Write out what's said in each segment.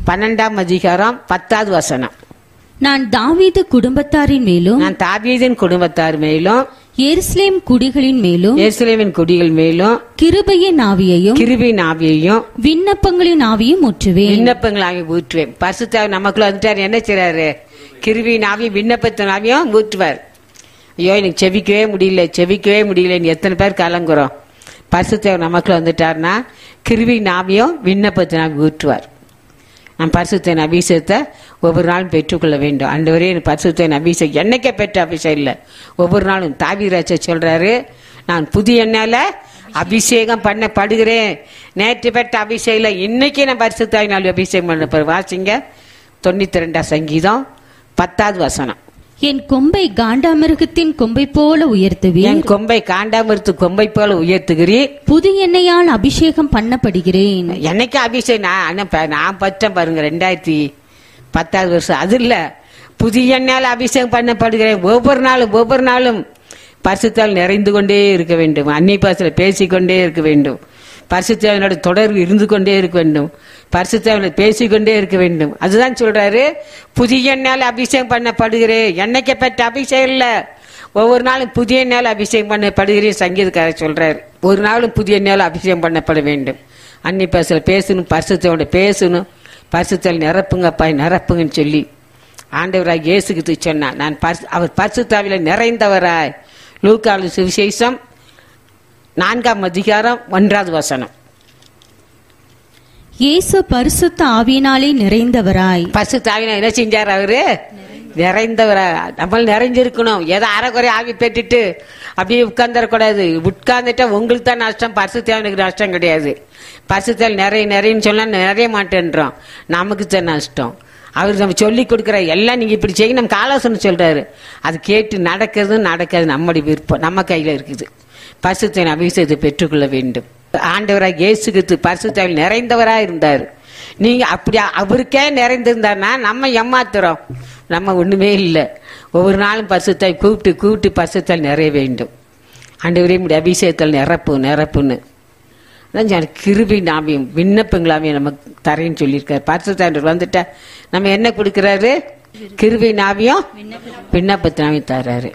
பன்னெண்டாம் அதிகாரம் பத்தாவது வசனம் நான் தாவீது குடும்பத்தாரின் மேலும் நான் தாவீதின் குடும்பத்தார் மேலும் எருசலேம் குடிகளின் மேலும் எருசலேமின் குடிகள் மேலும் கிருபையின் ஆவியையும் கிருபின் ஆவியையும் விண்ணப்பங்களின் ஆவியும் ஊற்றுவேன் விண்ணப்பங்களாகி ஊற்றுவேன் பரிசுத்த நமக்குள்ள வந்துட்டார் என்ன செய்றாரு கிருபின் ஆவி விண்ணப்பத்தின் ஆவியும் ஊற்றுவார் ஐயோ எனக்கு செவிக்கவே முடியல செவிக்கவே முடியலன்னு எத்தனை பேர் கலங்குறோம் பரிசுத்தவர் நமக்குள்ள வந்துட்டார்னா கிருபின் ஆவியும் விண்ணப்பத்தின் ஆவி ஊற்றுவார் நான் பரிசுத்தன் அபிஷேகத்தை ஒவ்வொரு நாளும் பெற்றுக்கொள்ள வேண்டும் அன்று எனக்கு பரிசுத்தன் அபிஷேகம் என்னைக்கே பெற்ற அபிஷேகம் இல்லை ஒவ்வொரு நாளும் தாவிராஜ சொல்றாரு நான் புதிய எண்ணால அபிஷேகம் பண்ணப்படுகிறேன் நேற்று பெற்ற அபிஷேகம் இல்லை இன்னைக்கு நான் பரிசுத்தாவினால் அபிஷேகம் பண்ண போறேன். வாசிங்க தொண்ணூத்தி ரெண்டாம் சங்கீதம் பத்தாவது வசனம் என் கொம்பை காண்டாமிருகத்தின் கொம்பை போல உயர்த்துவேன் என் கொம்பை காண்டாமிருத்து கொம்பை போல உயர்த்துகிறீர் புது எண்ணெயால் அபிஷேகம் பண்ணப்படுகிறேன் என்னைக்கு அபிஷேகம் நான் அண்ணன் ப- நான் பச்சேன் பாருங்க ரெண்டாயிரத்தி பத்தாவது வருஷம் அது இல்ல புதிய எண்ணால் அபிஷேகம் பண்ணப்படுகிறேன் ஒவ்வொரு நாளும் ஒவ்வொரு நாளும் பரிசுத்தால் நிறைந்து கொண்டே இருக்க வேண்டும் அன்னி பாசல பேசிக்கொண்டே இருக்க வேண்டும் பரிசுத்தாவினோட தொடர்பு இருந்து கொண்டே இருக்க வேண்டும் பரிசுத்தாவின பேசிக்கொண்டே இருக்க வேண்டும் அதுதான் சொல்றாரு புதிய எண்ணால் அபிஷேகம் பண்ணப்படுகிறேன் என்னைக்கு பெற்ற அபிஷேகம் இல்ல ஒவ்வொரு நாளும் புதிய நாள் அபிஷேகம் பண்ணப்படுகிறேன் சங்கீதக்காரர் சொல்றாரு ஒரு நாளும் புதிய நாள் அபிஷேகம் பண்ணப்பட வேண்டும் அன்னி பேசல பேசணும் பரிசுத்தோட பேசணும் பரிசுத்தல் நிரப்புங்கப்பா நிரப்புங்கன்னு சொல்லி ஆண்டவராய் இயேசுக்கு சொன்னா நான் பரிசு- அவர் பரிசுத்தாவில நிறைந்தவராய் லூக்காலு சுவிசேஷம் நான்காம் அதிகாரம் ஒன்றாவது வசனம் இயேசு பரிசுத்த ஆவியினாலே நிறைந்தவராய் பரிசுத்தாவின என்ன செஞ்சார் அவரு நிறைந்தவரா நம்ம நிறைஞ்சிருக்கணும் ஏதோ அரைக்குறை ஆவி பெற்றுட்டு அப்படியே உட்கார்ந்துடக்கூடாது உட்கார்ந்துட்டா உங்களுக்கு தான் நஷ்டம் பரிசுத்தாவினுக்கு நஷ்டம் கிடையாது பரிசுத்தால் நிறைய நிறையன்னு சொன்னா நிறைய மாட்டேன்றோம் நமக்கு தான் நஷ்டம் அவர் நம்ம சொல்லி கொடுக்குற எல்லாம் நீங்க இப்படி செய்ய நமக்கு ஆலோசனை சொல்றாரு அது கேட்டு நடக்கிறது நடக்காது நம்முடைய விருப்பம் நம்ம கையில இருக்குது பரிசுத்தின் அபிஷேகத்தை பெற்றுக்கொள்ள வேண்டும் ஆண்டவராக இயேசுக்கு பரிசுத்தாவில் நிறைந்தவராக இருந்தார் நீங்க அப்படி அவருக்கே நிறைந்திருந்தாருன்னா நம்ம ஏமாத்துறோம் நம்ம ஒண்ணுமே இல்லை ஒவ்வொரு நாளும் பரிசுத்தாய் கூப்பிட்டு கூப்பிட்டு பரிசுத்தால் நிறைய வேண்டும் ஆண்டவரே இப்படி அபிஷேகத்தால் நிரப்பு நிரப்புன்னு அதான் சொன்னேன், கிருபை நாமியம் விண்ணப்பங்களாமையும் நமக்கு தரேன்னு சொல்லியிருக்காரு பரிசுத்தாண்டர் வந்துட்டா நம்ம என்ன கொடுக்கறாரு கிருபை நாவியம் விண்ணப்பத்தினாவையும் தர்றாரு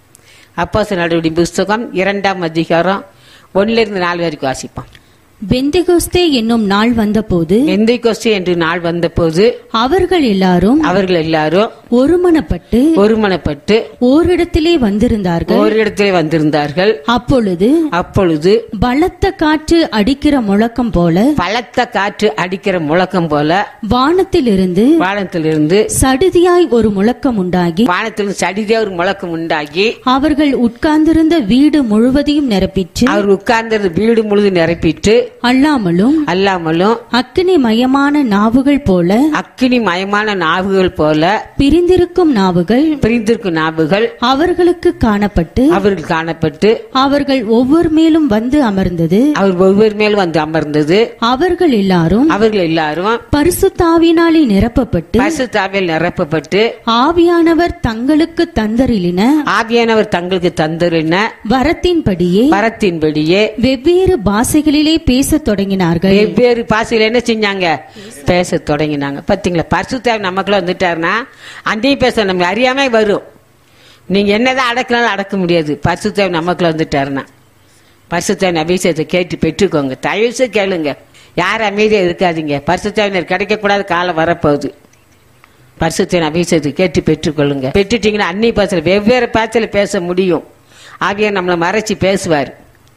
அப்போஸ் நடவடிக்கை புஸ்தகம் இரண்டாம் அதிகாரம் ஒன்னுல இருந்து நாலு வரைக்கும் வாசிப்போம் பெந்தெகோஸ்தே என்னும் நாள் வந்தபோது எந்த கொஸ்டி என்று நாள் வந்தபோது அவர்கள் எல்லாரும் அவர்கள் எல்லாரும் ஒருமனப்பட்டு ஒருமனப்பட்டு ஓரிடத்திலே வந்திருந்தார்கள் ஓரிடத்திலே வந்திருந்தார்கள் அப்பொழுது அப்பொழுது பலத்த காற்று அடிக்கிற முழக்கம் போல பலத்த காற்று அடிக்கிற முழக்கம் போல வானத்திலிருந்து வானத்திலிருந்து சடுதியாய் ஒரு முழக்கம் உண்டாகி வானத்திலிருந்து சடிதே ஒரு முழக்கம் உண்டாகி அவர்கள் உட்கார்ந்திருந்த வீடு முழுவதையும் நிரப்பிற்று அவர் உட்கார்ந்தது வீடு முழுது நிரப்பிட்டு அல்லாமலும் அல்லாமலும் அக்கினி மயமான நாவுகள் போல அக்கினி மயமான நாவுகள் போல பிரிந்திருக்கும் நாவுகள் பிரிந்திருக்கும் நாவுகள் அவர்களுக்கு காணப்பட்டு அவர்கள் காணப்பட்டு அவர்கள் ஒவ்வொரு மேலும் வந்து அமர்ந்தது அவர் ஒவ்வொரு மேல் வந்து அமர்ந்தது அவர்கள் எல்லாரும் அவர்கள் எல்லாரும் பரிசுத்தாவினாலே நிரப்பப்பட்டு பரிசுத்தாவில் நிரப்பப்பட்டு ஆவியானவர் தங்களுக்கு தந்தரிலின ஆவியானவர் தங்களுக்கு தந்திருன வரத்தின்படியே வரத்தின்படியே வெவ்வேறு பாஷைகளிலே பேசத் தொடங்கினார்கள் வெவ்வேறு பாசையில என்ன செஞ்சாங்க பேச தொடங்கினாங்க பாத்தீங்களா பரிசுத்தாவி நமக்குள்ள வந்துட்டாருன்னா அந்தையும் பேச நமக்கு அறியாம வரும் நீங்க என்னதான் அடக்கினாலும் அடக்க முடியாது பரிசுத்தாவி நமக்குள்ள வந்துட்டாருன்னா பரிசுத்தாவின் அபிஷேகத்தை கேட்டு பெற்றுக்கோங்க தயவுசு கேளுங்க யார் அமைதியா இருக்காதீங்க பரிசுத்தாவினர் கிடைக்கக்கூடாத காலம் வரப்போகுது பரிசுத்தின் அபிஷேகத்தை கேட்டு பெற்றுக்கொள்ளுங்க பெற்றுட்டீங்கன்னா அன்னி பாசல வெவ்வேறு பாசல பேச முடியும் ஆகிய நம்மளை மறைச்சு பேசுவார்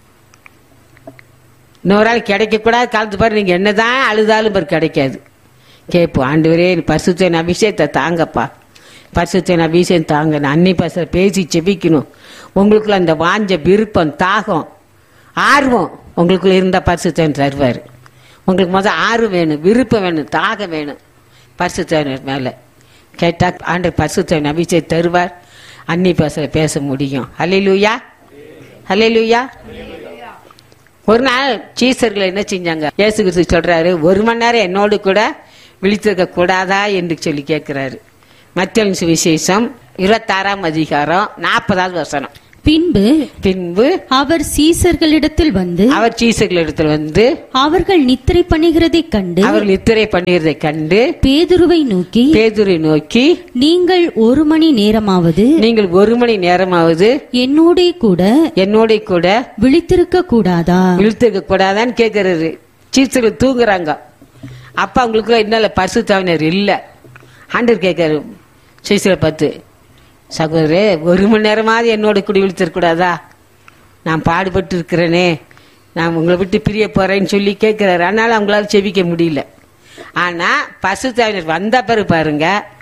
இன்னொரு ஆள் கிடைக்கக்கூடாது காலத்து பாரு நீங்க என்னதான் அழுதாலும் பாரு கிடைக்காது கேட்போம் ஆண்டவரே பரிசுத்தின் அபிஷேகத்தை தாங்கப்பா பரிசுத்தின் அபிஷேகம் தாங்க நான் அன்னி பாசல பேசி செபிக்கணும் உங்களுக்குள்ள அந்த வாஞ்ச விருப்பம் தாகம் ஆர்வம் உங்களுக்குள்ள இருந்த பரிசுத்தன் தருவார் உங்களுக்கு முதல் ஆர்வம் வேணும் விருப்பம் வேணும் தாகம் வேணும் பரிசுத்தனர் மேல கேட்டா ஆண்டு பரிசுத்தன் அபிஷேகம் தருவார் அன்னி பாசல பேச முடியும் ஹalleluya ஹalleluya ஒரு நாள் சீசர்கள் என்ன செஞ்சாங்க இயேசு கிறிஸ்து சொல்றாரு ஒரு மணி நேரம் என்னோடு கூட விழித்திருக்க கூடாதா என்று சொல்லி கேட்கிறாரு மத்திய சுவிசேஷம் இருபத்தாறாம் அதிகாரம் நாற்பதாவது வசனம் பின்பு பின்பு அவர் சீசர்களிடத்தில் வந்து அவர் சீசர்களிடத்தில் வந்து அவர்கள் நித்திரை பண்ணுகிறதைக் கண்டு அவர்கள் இத்திரை பண்ணுகிறதை கண்டு பேதுருவை நோக்கி பேதுரை நோக்கி நீங்கள் ஒரு மணி நேரமாவது நீங்கள் ஒரு மணி நேரமாவது என்னோடே கூட என்னோட கூட விழித்திருக்க கூடாதா இழுத்துக்க கூடாதான்னு கேக்குறாரு சீசர்கள் தூங்குறாங்க அப்ப அவங்களுக்கு என்னால பசு தவினர் இல்ல ஆண்டர் கேட்காரு சீசரை பார்த்து சகோதரே ஒரு மணி நேரமாவது என்னோட கூட இழுத்துருக்கூடாதா நான் பாடுபட்டு இருக்கிறேனே நான் உங்களை விட்டு பிரிய போறேன்னு சொல்லி கேட்கிறாரு அதனால அவங்களால செவிக்க முடியல ஆனா பசு தவினர் வந்த பிறகு பாருங்க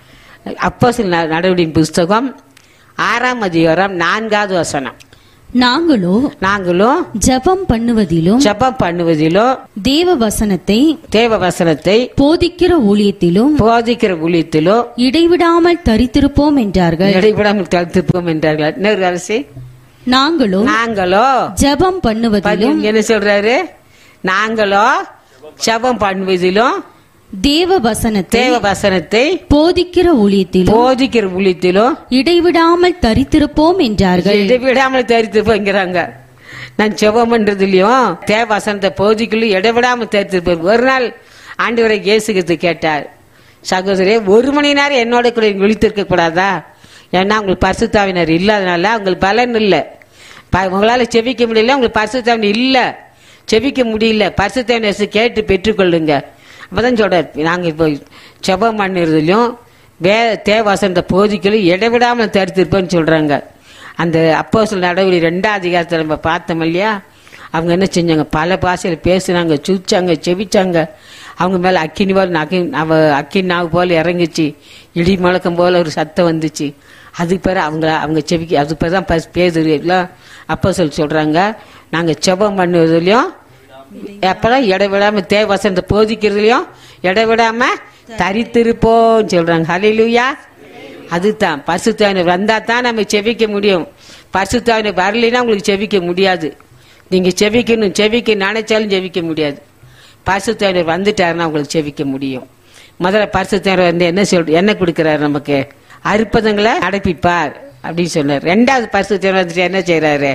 அப்போ சில நடவடிக்கை புஸ்தகம் ஆறாம் அதிகாரம் நான்காவது வசனம் நாங்களோ நாங்களும் ஜெபம் பண்ணுவதிலும் ஜெபம் பண்ணுவதிலும் தேவ வசனத்தை தேவ வசனத்தை போதிக்கிற ஊழியத்திலும் போதிக்கிற ஊழியத்திலும் இடைவிடாமல் தரித்திருப்போம் என்றார்கள் இடைவிடாமல் தடுத்துப்போம் என்றார்கள் இன்னொரு அரசி நாங்களோ நாங்களோ ஜெபம் பண்ணுவதிலும் பாருங்க, என்ன சொல்றாரு நாங்களோ ஜெபம் பண்ணுவதிலும் தேவ வசனத்தை தேவ வசனத்தை போதிக்கிற ஊழியத்திலும் போதிக்கிற ஊழியத்திலும் இடைவிடாமல் தரித்திருப்போம் என்றார்கள் இடைவிடாமல் தரித்துப்போங்கிறாங்க நான் ஜெபம் பண்றதுலயும் தேவ வசனத்தை போதிக்கலும் இடைவிடாமல் தரித்திருப்பேன் ஒரு நாள் ஆண்டவரை இயேசுகிறது கேட்டார் சகோதரே ஒரு மணி நேரம் என்னோட கூட விழித்திருக்க கூடாதா ஏன்னா உங்களுக்கு பரிசுத்தாவினர் இல்லாதனால உங்களுக்கு பலன் இல்லை ப- உங்களால செவிக்க முடியல உங்களுக்கு பரிசுத்தாவினர் இல்ல செவிக்க முடியல பரிசுத்தாவினர் கேட்டு பெற்றுக்கொள்ளுங்க அப்பதான் சொல்றார் நாங்க இப்போ செபம் பண்ணுறதுலயும் வே தேவாசனத்தை போதிக்கலும் இடைவிடாமல் தரித்திருப்போம்னு சொல்றாங்க அந்த அப்போ சில நடவடிக்கை ரெண்டாம் அதிகாரத்தில் நம்ம பார்த்தோம் இல்லையா அவங்க என்ன செஞ்சாங்க பல பாஷையில் பேசுனாங்க சுச்சாங்க செவிச்சாங்க அவங்க மேல அக்கினி போல அக்கி அவ அக்கினி நாவு போல இறங்குச்சு இடி முழக்கம் போல ஒரு சத்தம் வந்துச்சு அதுக்கு பிறகு அவங்க அவங்க செவிக்கு அதுக்கு பிறகு தான் பஸ் பேசுறீங்களா அப்போ சொல்லி சொல்றாங்க நாங்க செபம் பண்ணுவதுலயும் எப்பதான் இடைவிடாம தேவசனத்தை போதிக்கிறதுலயும் இடைவிடாம தரித்திருப்போம் சொல்றாங்க ஹலிலுயா அதுதான் பரிசுத்தாவினர் வந்தா தான் நம்ம செவிக்க முடியும் பரிசுத்தாவினர் வரலைன்னா உங்களுக்கு செவிக்க முடியாது நீங்க செவிக்கணும் செவிக்க நினைச்சாலும் செவிக்க முடியாது பரிசுத்தாவினர் வந்துட்டாருன்னா உங்களுக்கு செவிக்க முடியும் முதல்ல பரிசுத்தாவினர் வந்து என்ன சொல் என்ன கொடுக்கிறாரு நமக்கு அற்புதங்களை அடைப்பிப்பார் அப்படின்னு சொன்னார் ரெண்டாவது பரிசுத்தாவினர் வந்துட்டு என்ன செய்யறாரு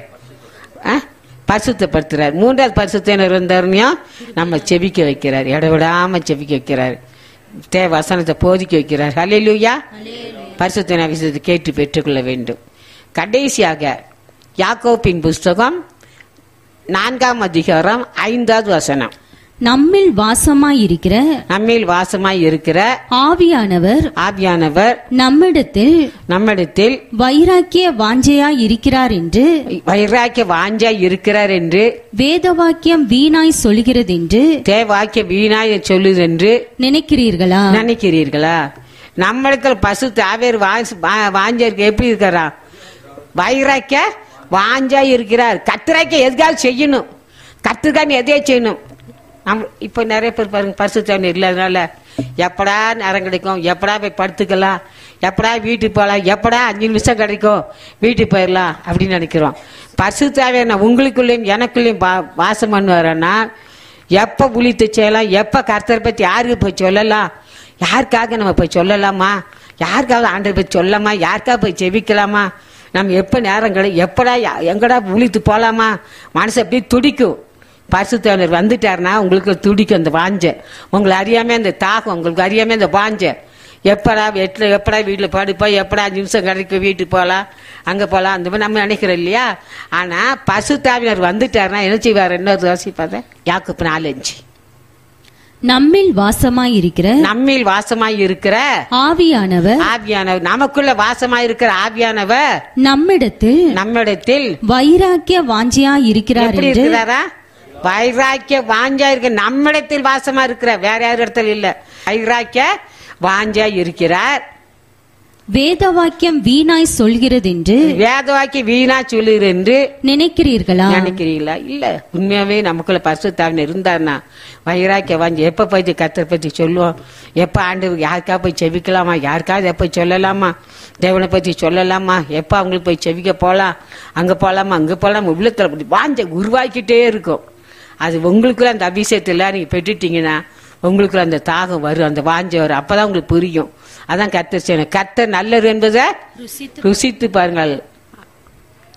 ஆ? பரிசுத்தப்படுத்துறார் மூன்றாவது பரிசுத்தினர் வந்தாருனையும் நம்ம செபிக்க வைக்கிறார் இடவிடாம செபிக்க வைக்கிறார் தே வசனத்தை போதிக்க வைக்கிறார் ஹalleluya பரிசுத்தின விஷயத்தை கேட்டு பெற்றுக்கொள்ள வேண்டும் கடைசியாக யாக்கோப்பின் புஸ்தகம் நான்காம் அதிகாரம் ஐந்தாவது வசனம் நம்மில் வாசமாயிருக்கிற நம்மில் வாசமாய் இருக்கிற ஆவியானவர் ஆவியானவர் நம்மிடத்தில் நம்மிடத்தில் வைராக்கிய வாஞ்சையாய் இருக்கிறார் என்று வைராக்கிய வாஞ்சாய் இருக்கிறார் என்று வேதவாக்கியம் வீணாய் சொல்கிறதென்று தேவாக்கிய வீணாய் சொல்லுது என்று நினைக்கிறீர்களா நினைக்கிறீர்களா நம்மிடத்துல பசு தாவேர் வாஞ்ச இருக்கு எப்படி இருக்கிறா வைராக்க வாஞ்சா இருக்கிறார் கத்திராக்க எதுக்காக செய்யணும் கத்துக்கான எதையே செய்யணும் நம்ம இப்ப நிறைய பேர் பாருங்க பசு தவணை இல்லாதனால எப்படா நேரம் கிடைக்கும் எப்படா போய் படுத்துக்கலாம் எப்படா வீட்டுக்கு போகலாம் எப்படா அஞ்சு நிமிஷம் கிடைக்கும் வீட்டுக்கு போயிடலாம் அப்படின்னு நினைக்கிறோம் பசு தேவையான உங்களுக்குள்ளேயும் எனக்குள்ளேயும் வா- வாசம் பண்ணுவாரன்னா எப்ப புளித்து செய்யலாம் எப்ப கர்த்தரை பத்தி யாருக்கு போய் சொல்லலாம் யாருக்காக நம்ம போய் சொல்லலாமா யாருக்காவது ஆண்டரை போய் சொல்லலாமா யாருக்காக போய் செவிக்கலாமா நம்ம எப்ப நேரம் கிடை எப்படா யா- எங்கடா உளித்து போலாமா மனசு அப்படியே துடிக்கும் பரிசுத்தவனர் வந்துட்டாருன்னா உங்களுக்கு துடிக்கும் அந்த வாஞ்ச உங்களை அறியாம அந்த தாகம் உங்களுக்கு அறியாம அந்த வாஞ்ச எப்படா எட்ல எப்படா வீட்டில் படுப்போம் எப்படா அஞ்சு நிமிஷம் கிடைக்கும் வீட்டுக்கு போகலாம் அங்கே போகலாம் அந்த மாதிரி நம்ம நினைக்கிறோம் இல்லையா ஆனால் பசுத்தாவினர் வந்துட்டாருன்னா என்ன செய்வார் இன்னொரு யோசிப்பாத யாக்குப்பு நாலஞ்சு நம்மில் வாசமாயிருக்கிற நம்மில் வாசமாய் இருக்கிற ஆவியானவர் ஆவியானவர் நமக்குள்ள வாசமாய் இருக்கிற ஆவியானவர் நம்மிடத்தில் நம்மிடத்தில் வைராக்கிய வாஞ்சையாய் இருக்கிறார் எப்படி என்று இருக்கிறாரா வைராக்கிய வாஞ்சா இருக்க நம்மிடத்தில் வாசமா இருக்கிற வேற யார் இடத்துல இல்ல வைராக்கிய வாஞ்சா இருக்கிறார் வேதவாக்கியம் வீணாய் சொல்கிறதென்று வேதவாக்கி வீணா சொல்லுகிற என்று நினைக்கிறீர்களா நினைக்கிறீங்களா இல்ல உண்மையாவே நமக்குள்ள பரிசுத்தாவின் இருந்தாருன்னா வைராக்கிய வாஞ்சி எப்ப போய் கத்தரை பத்தி சொல்லுவோம் எப்ப ஆண்டு யாருக்கா போய் செவிக்கலாமா யாருக்காவது எப்ப சொல்லலாமா தேவனை பத்தி சொல்லலாமா எப்ப அவங்களுக்கு போய் செவிக்க போலாம் அங்க போலாமா அங்க போலாமா உள்ளத்துல அப்படி வாஞ்ச உருவாக்கிட்டே இருக்கும் அது உங்களுக்குள்ள அந்த அபிஷேகத்துல நீங்க பெற்றுட்டீங்கன்னா உங்களுக்குள்ள அந்த தாகம் வரும் அந்த வாஞ்ச வரும் அப்பதான் உங்களுக்கு புரியும் அதான் கத்தர் செய்யணும் கத்தர் நல்லது என்பதை ருசித்து பாருங்கள்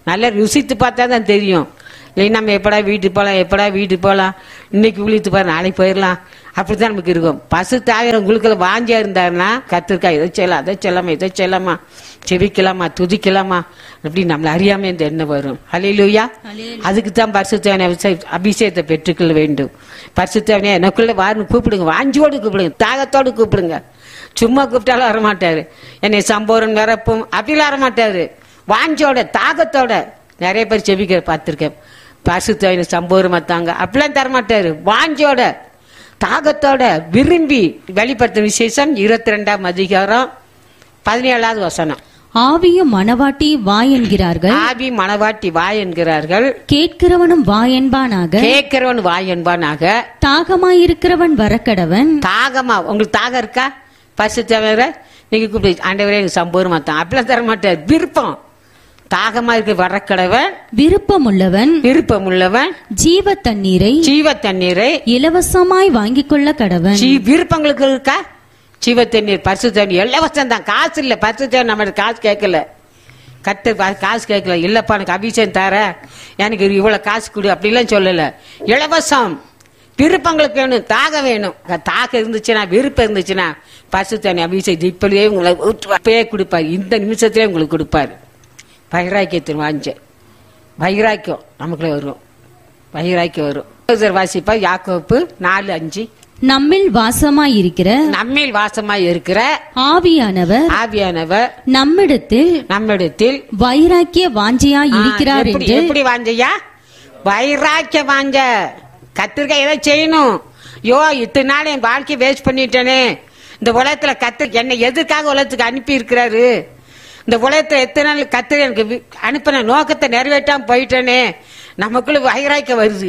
நல்லா ருசித்து பார்த்தா தான் தெரியும் இல்லை நம்ம எப்படா வீட்டுக்கு போகலாம் எப்படா வீட்டுக்கு போகலாம் இன்னைக்கு விழித்து பாரு நாளைக்கு போயிடலாம் அப்படித்தான் நமக்கு இருக்கும் பசு தாயிரம் உங்களுக்குள்ள வாஞ்சியா இருந்தாருன்னா கத்திருக்கா இதை செய்யலாம் அதை செய்யலாமா இதை செய்யலாமா செவிக்கலாமா துதிக்கலாமா அப்படி நம்மள அறியாம இந்த எண்ணம் வரும் ஹalleluya அதுக்கு தான் பரிசுத்தவனை அபிஷேகத்தை பெற்றுக்கொள்ள வேண்டும் பரிசுத்தவனே எனக்குள்ள வாருன்னு கூப்பிடுங்க வாஞ்சியோடு கூப்பிடுங்க தாகத்தோடு கூப்பிடுங்க சும்மா கூப்பிட்டாலும் வரமாட்டாரு என்னை சம்போரன் நிரப்பும் அப்படிலாம் வரமாட்டாரு வாஞ்சோட தாகத்தோட நிறைய பேர் செபிக்க பார்த்துருக்கேன் பரிசுத்தவனை சம்போரம் தாங்க அப்படிலாம் தரமாட்டாரு வாஞ்சோட தாகத்தோட விரும்பி வெளிப்படுத்தும் விசேஷம் இருபத்தி ரெண்டாம் அதிகாரம் பதினேழாவது வசனம் ஆவியும் மணவாட்டி வா என்கிறார்கள் ஆவி மணவாட்டி வா என்கிறார்கள் கேட்கிறவனும் வா என்பானாக கேட்கிறவன் வா என்பானாக தாகமாயிருக்கிறவன் வரக்கடவன் தாகமா உங்களுக்கு தாகம் இருக்கா பரிசுத்தவரை நீங்க கூப்பிட்டு ஆண்டவரே எனக்கு சம்போரம் தான் அப்படிலாம் தர மாட்டார் விருப்பம் தாகமா இருக்க வரக்கடவன் விருப்பமுள்ளவன் விருப்பம் உள்ளவன் ஜீவ தண்ணீரை ஜீவ தண்ணீரை இலவசமாய் வாங்கிக் கொள்ள கடவன் ஜீ விருப்பங்களுக்கு இருக்கா ஜீவ தண்ணீர் பரிசு தண்ணீர் இலவசம் தான் காசு இல்ல பரிசு தண்ணீர் நம்ம காசு கேட்கல கத்து பா- காசு கேட்கல இல்லப்பா எனக்கு அபிஷேகம் தர எனக்கு இவ்வளவு காசு கொடு அப்படிலாம் சொல்லல இலவசம் விருப்பங்களுக்கு வேணும் தாகம் வேணும் தாகம் இருந்துச்சுன்னா விருப்பம் இருந்துச்சுன்னா பசு தண்ணி அபிஷேகம் இப்படியே உங்களை ஊற்றுவா- அப்பயே கொடுப்பாரு இந்த நிமிஷத்திலே உங்களுக்கு கொடுப்பாரு வைராக்கியத்தின் வாஞ்ச வைராக்கியம் நமக்குள்ள வரும் வைராக்கியம் வரும் சரி, வாசிப்பா யாக்கோப்பு நாலு அஞ்சு நம்மில் வாசமாயிருக்கிற நம்மில் வாசமாய் இருக்கிற ஆவியானவர் ஆவியானவர் நம்மிடத்தில் நம்மிடத்தில் வைராக்கிய வாஞ்சியாய் இருக்கிறார் எப்படி என்று எப்படி வாஞ்சையா வைராக்கிய வாஞ்ச கத்திரிக்காய் ஏதோ செய்யணும் யோ இத்தனை நாள் என் வாழ்க்கையை வேஸ்ட் பண்ணிட்டேனே இந்த உலகத்துல கத்து என்னை எதுக்காக உலகத்துக்கு அனுப்பி இருக்கிறாரு இந்த உலகத்துல எத்தனை நாள் கத்திர எனக்கு வி- அனுப்பின நோக்கத்தை நிறைவேற்றாம போயிட்டேனே நமக்குள்ள வைராக்கியம் வருது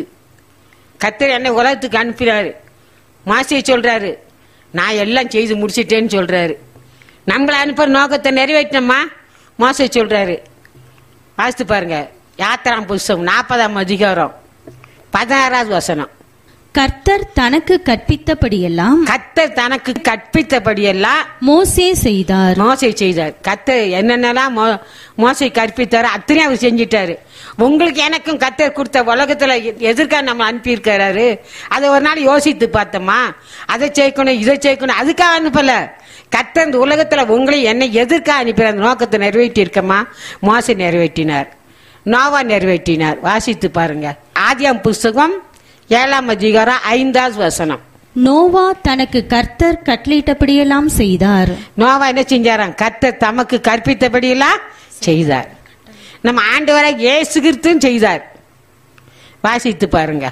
கத்தர் என்னை உலகத்துக்கு அனுப்பினாரு மாசியை சொல்றாரு நான் எல்லாம் செய்து முடிச்சிட்டேன்னு சொல்றாரு நம்மளை அனுப்புற நோக்கத்தை நிறைவேற்றணுமா மோசை சொல்றாரு வாசித்து பாருங்க யாத்திராம் புஸ்தகம் நாற்பதாம் அதிகாரம் பதினாறாவது வசனம் கர்த்தர் தனக்கு கற்பித்தபடியெல்லாம் கத்தர் தனக்கு கற்பித்தபடியெல்லாம் மோசே செய்தார் மோசை செய்தார் கத்தர் என்னென்னலாம் மோ- மோசை கற்பித்தாரோ அத்தனையும் அவர் செஞ்சிட்டாரு உங்களுக்கு எனக்கும் கத்தர் கொடுத்த உலகத்துல எ- எதற்காக நம்ம அனுப்பியிருக்கிறாரு அதை ஒரு நாள் யோசித்து பார்த்தோமா அதை சேர்க்கணும் இதை சேர்க்கணும் அதுக்காக அனுப்பல கத்தர் இந்த உலகத்துல உங்களை என்னை எதற்காக அனுப்பி அந்த நோக்கத்தை நிறைவேற்றி இருக்கமா மோசை நிறைவேற்றினார் நோவா நிறைவேற்றினார் வாசித்து பாருங்க ஆதியாம் புஸ்தகம் ஏழாம் அதிகாரம் ஐந்தாவது வசனம் நோவா தனக்கு கர்த்தர் கட்டளையிட்டபடியெல்லாம் செய்தார் நோவா என்ன செஞ்சாராம் கர்த்தர் தமக்கு கற்பித்தபடியெல்லாம் செய்தார் நம்ம ஆண்டவரை இயேசு கிறிஸ்துவும் செய்தார் வாசித்து பாருங்க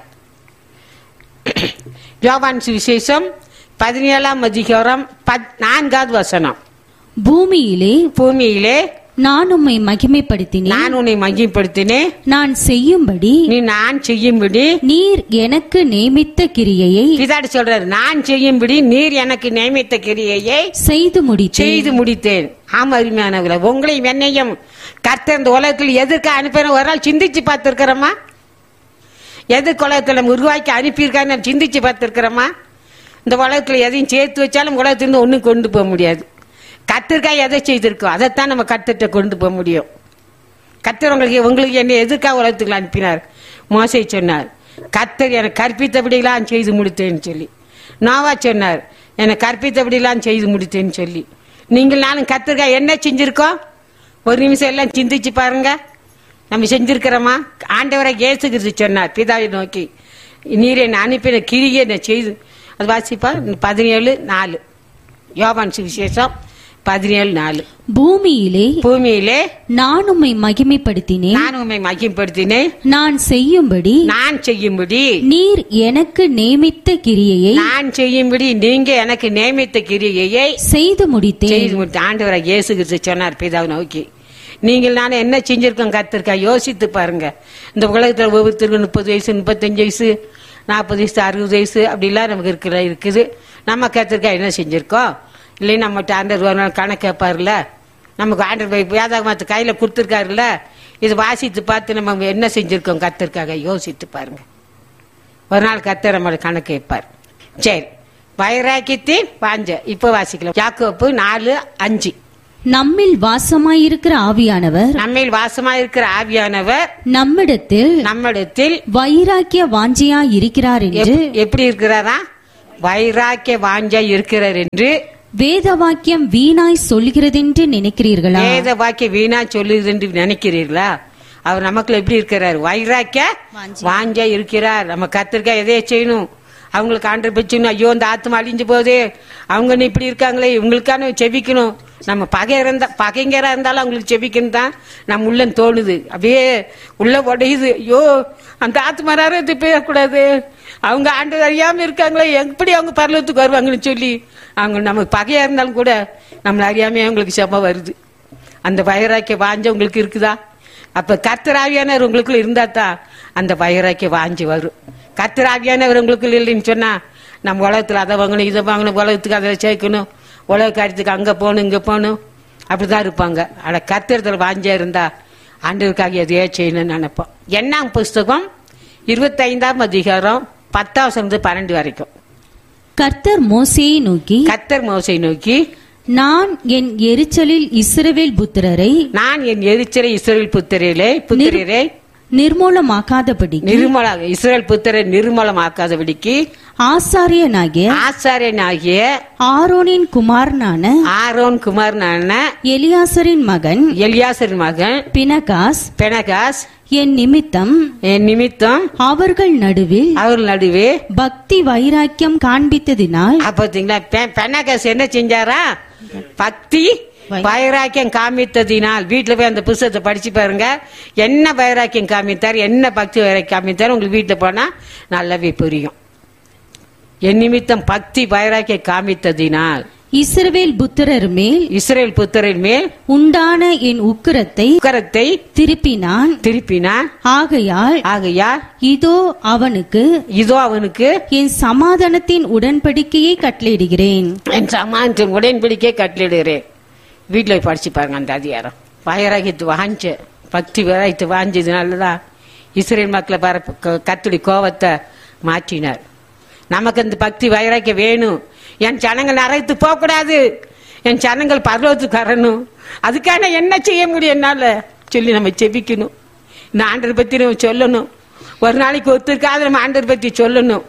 யோவான் சுவிசேஷம் பதினேழாம் அதிகாரம் பத்- நான்காவது வசனம் பூமியிலே பூமியிலே நான் உம்மை மகிமைப்படுத்தினேன் நான் உன்னை மகிப்படுத்தினேன் நான் செய்யும்படி நீ நான் செய்யும்படி நீர் எனக்கு நியமித்த கிரியையை பிதாடி சொல்றாரு நான் செய்யும்படி நீர் எனக்கு நியமித்த கிரியையை செய்து முடித்தேன் செய்து முடித்தேன் ஆமா அருமையானவர்களே உங்களையும் என்னையும் கர்த்தர் இந்த உலகத்தில் எதற்கு அனுப்பின ஒரு நாள் சிந்திச்சு பார்த்திருக்கிறோமா எதுக்கு உலகத்தில் நம்ம உருவாக்கி அனுப்பியிருக்காரு நம்ம சிந்திச்சு பார்த்திருக்கிறோமா இந்த உலகத்தில் எதையும் சேர்த்து வச்சாலும் உலகத்திலிருந்து ஒன்றும் கொண்டு போக முடியாது கத்திரிக்காய் எதை செய்திருக்கோம் அதைத்தான் நம்ம கத்திட்ட கொண்டு போக முடியும் கத்தர் உங்களுக்கு உங்களுக்கு என்ன எதுக்காக உலகத்துக்கு அனுப்பினார் மோசை சொன்னார் கத்தர் எனக்கு கற்பித்தபடிலாம் செய்து முடித்தேன்னு சொல்லி நோவா சொன்னார் எனக்கு கற்பித்தபடிலாம் செய்து முடித்தேன்னு சொல்லி நீங்கள் நானும் கத்திரிக்காய் என்ன செஞ்சிருக்கோம் ஒரு நிமிஷம் எல்லாம் சிந்திச்சு பாருங்க நம்ம செஞ்சிருக்கிறோமா ஆண்டவரை இயேசு கிறிஸ்து சொன்னார் பிதாவை நோக்கி நீர் என்னை அனுப்பின கிரியை என்னை செய்து அது வாசிப்பா பதினேழு நாலு யோவான் சுவிசேஷம் பதினேழு நாலு பூமியிலே பூமியிலே நான் உம்மை மகிமைப்படுத்தினேன் நான் உண்மை மகிம்படுத்தினேன் நான் செய்யும்படி நான் செய்யும்படி நீர் எனக்கு நியமித்த கிரியையை நான் செய்யும்படி நீங்க எனக்கு நியமித்த கிரியையை செய்து முடித்தேன் செய்து முடித்து ஆண்டவரை இயேசு கிறிஸ்து சொன்னார் பிதாவை நோக்கி நீங்கள் நான் என்ன செஞ்சிருக்கோம் கத்திருக்கா யோசித்து பாருங்க இந்த உலகத்துல ஒவ்வொருத்தருக்கும் முப்பது வயசு முப்பத்தஞ்சு வயசு நாற்பது வயசு அறுபது வயசு அப்படிலாம் நமக்கு இருக்கிற இருக்குது நம்ம கத்திருக்கா என்ன செஞ்சிருக்கோம் இல்லை நம்மகிட்ட ஆண்டர் ஒரு நாள் கணக்கு கேட்பாருல்ல நமக்கு ஆண்டர் வேதாகமத்து கையில கொடுத்துருக்காருல்ல இது வாசித்து பார்த்து நம்ம என்ன செஞ்சிருக்கோம் கத்திருக்காக யோசித்து பாருங்க ஒரு நாள் கத்தர் நம்மளோட கணக்கு கேட்பார் சரி வைராக்கியத்தின் வாஞ்ச இப்ப வாசிக்கலாம் யாக்கோப்பு நாலு அஞ்சு நம்மில் வாசமாயிருக்கிற ஆவியானவர் நம்மில் வாசமா இருக்கிற ஆவியானவர் நம்மிடத்தில் நம்மிடத்தில் வைராக்கிய வாஞ்சியாய் இருக்கிறார் என்று எப்- எப்படி இருக்கிறாரா வைராக்கிய வாஞ்சா இருக்கிறார் என்று வேத வாக்கியம் வீணாய் சொல்கிறதென்று நினைக்கிறீர்களா வேத வாக்கிய வீணா சொல்லுது என்று நினைக்கிறீர்களா அவர் நமக்குள்ள எப்படி இருக்கிறார் வைராக்கிய வாஞ்சா இருக்கிறார் நம்ம கத்திரிக்காய் எதைய செய்யணும் அவங்களுக்கு ஆண்டு பிடிச்சணும் ஐயோ இந்த ஆத்மா அழிஞ்சு போகுது அவங்க இன்னும் இப்படி இருக்காங்களே இவங்களுக்கான செவிக்கணும் நம்ம பகை இருந்தா பகைங்கரா இருந்தாலும் அவங்களுக்கு செவிக்கணும் தான் நம்ம உள்ள தோணுது அப்படியே உள்ள உடையுது ஐயோ அந்த ஆத்மா இது போயிடக்கூடாது அவங்க ஆண்டு அறியாம இருக்காங்களே எப்படி அவங்க பரலத்துக்கு வருவாங்கன்னு சொல்லி அவங்க நமக்கு பகையா இருந்தாலும் கூட நம்மள அறியாம அவங்களுக்கு செம்ம வருது அந்த வைராக்கிய வாஞ்ச உங்களுக்கு இருக்குதா அப்ப கர்த்தராவியானவர் உங்களுக்குள்ள இருந்தா தான் அந்த வைராக்கிய வாஞ்சி வரும் கர்த்தராவியானவர் உங்களுக்குள்ள இல்லைன்னு சொன்னா நம்ம உலகத்துல அதை வாங்கணும் இதை வாங்கணும் உலகத்துக்கு அதை சேர்க்கணும் உலக காரியத்துக்கு அங்க போகணும் இங்க போகணும் அப்படிதான் இருப்பாங்க ஆனா கத்திரத்துல வாஞ்சா இருந்தா ஆண்டவருக்காக எதையோ செய்யணும்னு நினைப்போம் என்ன புஸ்தகம் இருபத்தைந்தாம் அதிகாரம் பத்தாம் பன்னெண்டு வரைக்கும் கர்த்தர் மோசேயை நோக்கி கத்தர் மோசை நோக்கி நான் என் எரிச்சலில் இஸ்ரவேல் புத்திரரை நான் என் எரிச்சலை இஸ்ரேல் புத்திரே புத்திரரே நிர்மூலமாக்காதபடி நிர்மல இஸ்ரேல் புத்திரை நிர்மலமாக்காதபடிக்கு ஆசாரியனாகிய ஆசாரியனாகிய ஆரோனின் குமாரனான ஆரோன் குமாரனான எலியாசரின் மகன் எலியாசர் மகன் பினகாஸ் பெனகாஸ் என் நிமித்தம் என் நிமித்தம் அவர்கள் நடுவில் அவர் நடுவே பக்தி வைராக்கியம் காண்பித்ததினால் பாத்தீங்களா பெனகாஸ் என்ன செஞ்சாரா பக்தி வைராக்கியம் காமித்ததினால் வீட்டுல போய் அந்த புஸ்தகத்தை படிச்சு பாருங்க என்ன வைராக்கியம் காமித்தார் என்ன பக்தி வைராக்கியம் காமித்தார் உங்களுக்கு வீட்டுல போனா நல்லாவே புரியும் என் நிமித்தம் பக்தி வைராக்கியம் காமித்ததினால் இஸ்ரவேல் புத்திரர் மேல் இஸ்ரேல் புத்தரின் மேல் உண்டான என் உக்கிரத்தை உக்கரத்தை திருப்பினான் திருப்பினான் ஆகையால் ஆகையால் இதோ அவனுக்கு இதோ அவனுக்கு என் சமாதானத்தின் உடன்படிக்கையை கட்டளையிடுகிறேன் என் சமானத்தின் உடன்படிக்கை கட்டளிடுகிறேன் வீட்டுல போய் படிச்சு பாருங்க அந்த அதிகாரம் வைராகியத்து வாஞ்ச பக்தி வைராகியத்து வாஞ்சதுனாலதான் இஸ்ரேல் மக்களை பார கத்துடி கோவத்தை மாற்றினார் நமக்கு அந்த பக்தி வைராக்கியம் வேணும் என் ஜனங்கள் நரகத்து போக கூடாது என் ஜனங்கள் பர்வத்துக்கு வரணும் அதுக்கான என்ன செய்ய முடியும் என்னால சொல்லி நம்ம செபிக்கணும் இந்த ஆண்டரை பத்தி நம்ம சொல்லணும் ஒரு நாளைக்கு ஒத்துருக்காத நம்ம ஆண்டரை பத்தி சொல்லணும்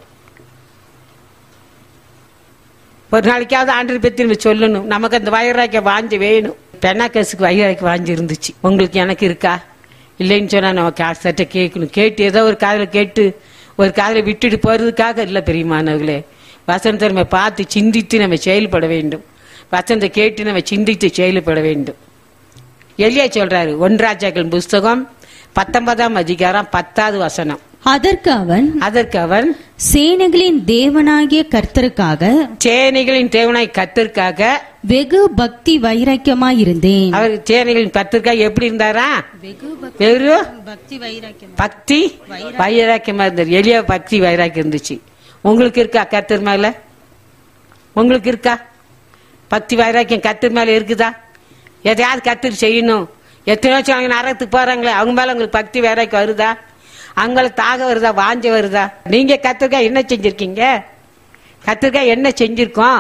ஒரு நாளைக்காவது ஆண்டரை பத்தி நம்ம சொல்லணும் நமக்கு அந்த வைராக்கிய வாஞ்சி வேணும் பெண்ணாக்கசுக்கு வைராக்கிய வாஞ்சி இருந்துச்சு உங்களுக்கு எனக்கு இருக்கா இல்லைன்னு சொன்னா நம்ம காசட்ட கேட்கணும் கேட்டு ஏதோ ஒரு காதுல கேட்டு ஒரு காதுல விட்டுட்டு போறதுக்காக இல்லை பெரியமானவர்களே வசனத்தை நம்ம பார்த்து சிந்தித்து நம்ம செயல்பட வேண்டும் வசனத்தை கேட்டு நம்ம சிந்தித்து செயல்பட வேண்டும் எலியா சொல்றாரு ஒன்றாஜாக்கள் புஸ்தகம் பத்தொன்பதாம் அதிகாரம் பத்தாவது வசனம் அதற்கு அவன் அதற்கு அவன் சேனைகளின் தேவனாகிய கர்த்தருக்காக சேனைகளின் தேவனாய் கத்திற்காக வெகு பக்தி வைராக்கியமாயிருந்தேன் அவர் சேனைகளின் கத்திற்காக எப்படி இருந்தாரா வெறும் பக்தி வைராக்கியம் பக்தி வைராக்கியமா இருந்தார் எளிய பக்தி வைராக்கியம் இருந்துச்சு உங்களுக்கு இருக்கா கத்தர் மேல உங்களுக்கு இருக்கா பக்தி வைராக்கியம் கத்தர் மேல இருக்குதா எதையாவது கத்தர் செய்யணும் எத்தனையோ அவங்க நரகத்துக்கு போறாங்களே அவங்க மேல உங்களுக்கு பக்தி வைராக்கியம் வருதா அவங்களுக்கு தாக வருதா வாஞ்ச வருதா நீங்க கத்திரிக்காய் என்ன செஞ்சிருக்கீங்க கத்திரிக்காய் என்ன செஞ்சிருக்கோம்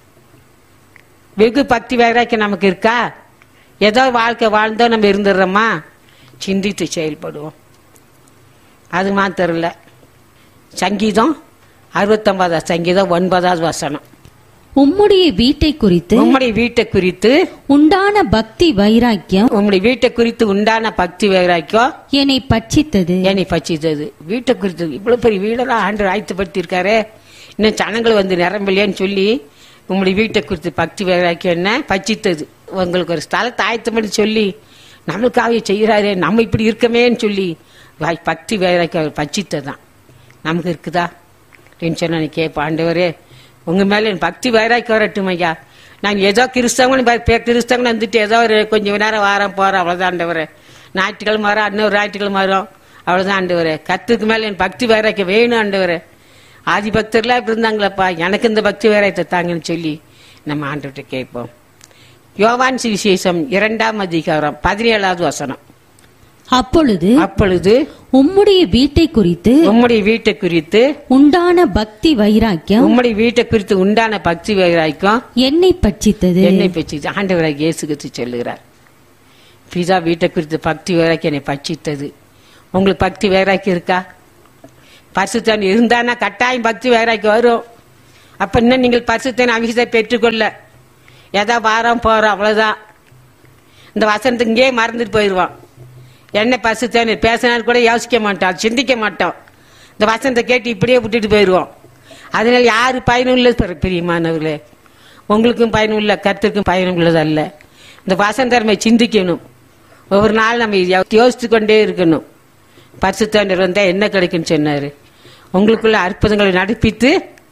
வெகு பக்தி வைராக்கியம் நமக்கு இருக்கா ஏதோ வாழ்க்கை வாழ்ந்தோ நம்ம இருந்துடுறோமா சிந்தித்து செயல்படுவோம் அது மாத்திரம் இல்ல சங்கீதம் அறுபத்தொன்பதாவது சங்கீதம் ஒன்பதாவது வசனம் உம்முடைய வீட்டை குறித்து உம்முடைய வீட்டை குறித்து உண்டான பக்தி வைராக்கியம் உம்முடைய வீட்டை குறித்து உண்டான பக்தி வைராக்கியம் என்னை பட்சித்தது என்னை பச்சித்தது வீட்டை குறித்து இவ்வளவு பெரிய வீடெல்லாம் ஆண்டு ஆயத்தப்படுத்தி இருக்காரு இன்னும் ஜனங்கள் வந்து நிரம்பலையேன்னு சொல்லி உங்களுடைய வீட்டை குறித்து பக்தி வைராக்கியம் என்ன பச்சித்தது உங்களுக்கு ஒரு ஸ்தலத்தை ஆயத்தம் பண்ணி சொல்லி நம்மளுக்காக செய்கிறாரே நம்ம இப்படி இருக்கமேன்னு சொல்லி வாய் பக்தி வைராக்கியம் அவர் பச்சித்ததான் நமக்கு இருக்குதா அப்படின்னு சொன்னா நீ கேட்ப ஆண்டவரே உங்க மேல என் பக்தி வைராக்கியம் வரட்டும் ஐயா நான் ஏதோ கிறிஸ்தவங்க கிறிஸ்தவங்க வந்துட்டு ஏதோ ஒரு கொஞ்சம் நேரம் வாரம் போறோம் அவ்வளவுதான் ஆண்டவரே ஞாயிற்றுக்கிழமை வரோம் இன்னொரு ஞாயிற்றுக்கிழமை வரோம் அவ்வளவுதான் ஆண்டவரே கத்துக்கு மேல என் பக்தி வைராக்கியம் வேணும் ஆண்டவரே ஆதி பக்தர்லாம் இப்படி இருந்தாங்களப்பா எனக்கு இந்த பக்தி வைராயத்தை தாங்கன்னு சொல்லி நம்ம ஆண்டுகிட்ட கேட்போம் யோவான் சுவிசேஷம் இரண்டாம் அதிகாரம் பதினேழாவது வசனம் அப்பொழுது அப்பொழுது உம்முடைய வீட்டை குறித்து உம்முடைய வீட்டை குறித்து உண்டான பக்தி வைராக்கியம் உம்முடைய வீட்டை குறித்து உண்டான பக்தி வைராய்க்கும் என்னை பட்சித்தது என்னை பற்றி ஆண்டவராக இயேசு கிறிஸ்து சொல்லுகிறார் பிதா வீட்டை குறித்து பக்தி வைராக்கி என்னை பட்சித்தது உங்களுக்கு பக்தி வைராக்கி இருக்கா பரிசுத்தன் இருந்தானா கட்டாயம் பக்தி வைராக்கி வரும் அப்ப இன்னும் நீங்கள் பரிசுத்தன் அபிஷேகத்தை பெற்றுக்கொள்ள ஏதா வாரம் போறோம் அவ்வளவுதான் இந்த வசனத்துக்கு இங்கேயே மறந்துட்டு போயிடுவான் என்ன பரிசுத்தன் பேசினாலும் கூட யோசிக்க மாட்டோம் சிந்திக்க மாட்டோம் இந்த வசனத்தை கேட்டு இப்படியே விட்டுட்டு போயிடுவோம் அதனால யாரு பயனுள்ள பிரியமானவர்களே உங்களுக்கும் பயனுள்ள கருத்துக்கும் பயனுள்ளது அல்ல இந்த வசனத்தை நம்ம சிந்திக்கணும் ஒவ்வொரு நாள் நம்ம யோசித்து கொண்டே இருக்கணும் பரிசுத்தவர் வந்தா என்ன கிடைக்குன்னு சொன்னாரு உங்களுக்குள்ள அற்புதங்களை நடப்பித்து